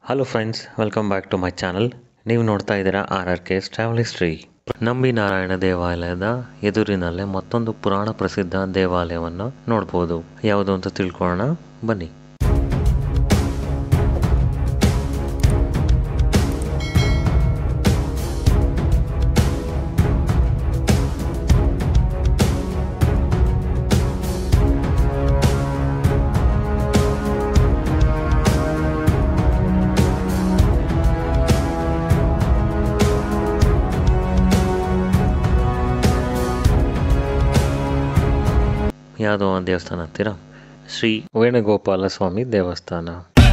hello friends welcome back to my channel ನೀವು ನೋಡ್ತಾ ಇದ್ದೀರಾ ಆರ್ ಆರ್ ಕೆಸ್ ಟ್ರಾವೆಲ್ ಹಿಸ್ಟ್ರಿ ನಂಬಿ ನಾರಾಯಣ ದೇವಾಲಯದ ಎದುರಿನಲ್ಲೇ ಮತ್ತೊಂದು ಪುರಾಣ ಪ್ರಸಿದ್ಧ ದೇವಾಲಯವನ್ನು ನೋಡ್ಬೋದು ಯಾವುದು ಅಂತ ತಿಳ್ಕೊಳ್ಳೋಣ ಬನ್ನಿ ಯಾವುದೋ ಒಂದು ದೇವಸ್ಥಾನ ಹತ್ತಿರ ಶ್ರೀ ವೇಣುಗೋಪಾಲ ಸ್ವಾಮಿ ದೇವಸ್ಥಾನ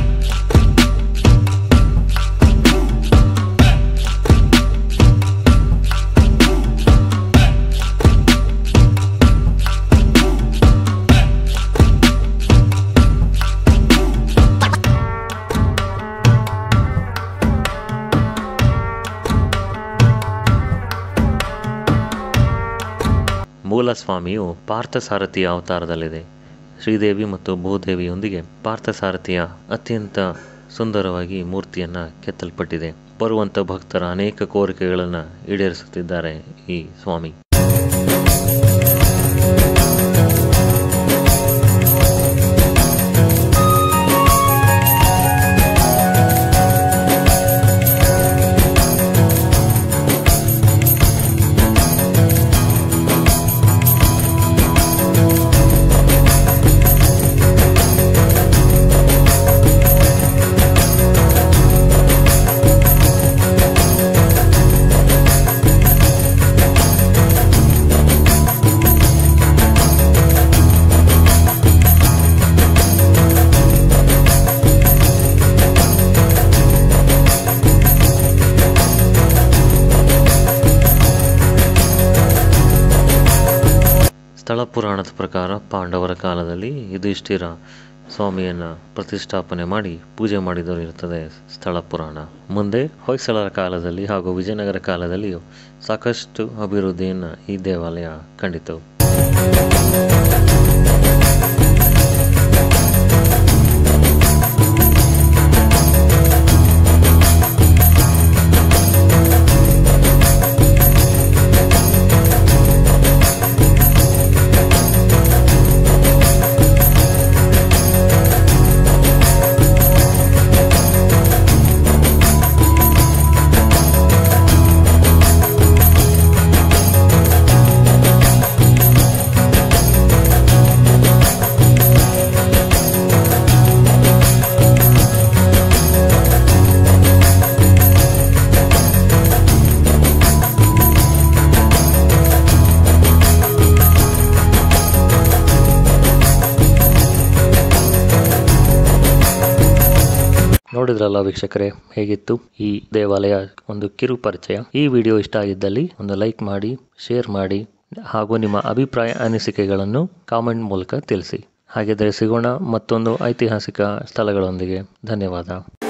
ಮೂಲ ಸ್ವಾಮಿಯು ಪಾರ್ಥಸಾರಥಿಯ ಅವತಾರದಲ್ಲಿದೆ ಶ್ರೀದೇವಿ ಮತ್ತು ಭೂದೇವಿಯೊಂದಿಗೆ ಪಾರ್ಥಸಾರಥಿಯ ಅತ್ಯಂತ ಸುಂದರವಾಗಿ ಮೂರ್ತಿಯನ್ನು ಕೆತ್ತಲ್ಪಟ್ಟಿದೆ ಬರುವಂಥ ಭಕ್ತರ ಅನೇಕ ಕೋರಿಕೆಗಳನ್ನು ಈಡೇರಿಸುತ್ತಿದ್ದಾರೆ ಈ ಸ್ವಾಮಿ ಸ್ಥಳ ಪುರಾಣದ ಪ್ರಕಾರ ಪಾಂಡವರ ಕಾಲದಲ್ಲಿ ಯುಧಿಷ್ಠಿರ ಸ್ವಾಮಿಯನ್ನು ಪ್ರತಿಷ್ಠಾಪನೆ ಮಾಡಿ ಪೂಜೆ ಮಾಡಿದರು ಇರ್ತದೆ ಸ್ಥಳ ಪುರಾಣ ಮುಂದೆ ಹೊಯ್ಸಳರ ಕಾಲದಲ್ಲಿ ಹಾಗೂ ವಿಜಯನಗರ ಕಾಲದಲ್ಲಿಯೂ ಸಾಕಷ್ಟು ಅಭಿವೃದ್ಧಿಯನ್ನು ಈ ದೇವಾಲಯ ಕಂಡಿತು ನೋಡಿದ್ರಲ್ಲ ವೀಕ್ಷಕರೇ ಹೇಗಿತ್ತು ಈ ದೇವಾಲಯ ಒಂದು ಕಿರು ಪರಿಚಯ ಈ ವಿಡಿಯೋ ಇಷ್ಟ ಆಗಿದ್ದಲ್ಲಿ ಒಂದು ಲೈಕ್ ಮಾಡಿ ಶೇರ್ ಮಾಡಿ ಹಾಗೂ ನಿಮ್ಮ ಅಭಿಪ್ರಾಯ ಅನಿಸಿಕೆಗಳನ್ನು ಕಾಮೆಂಟ್ ಮೂಲಕ ತಿಳಿಸಿ ಹಾಗಿದ್ದರೆ ಸಿಗೋಣ ಮತ್ತೊಂದು ಐತಿಹಾಸಿಕ ಸ್ಥಳಗಳೊಂದಿಗೆ ಧನ್ಯವಾದ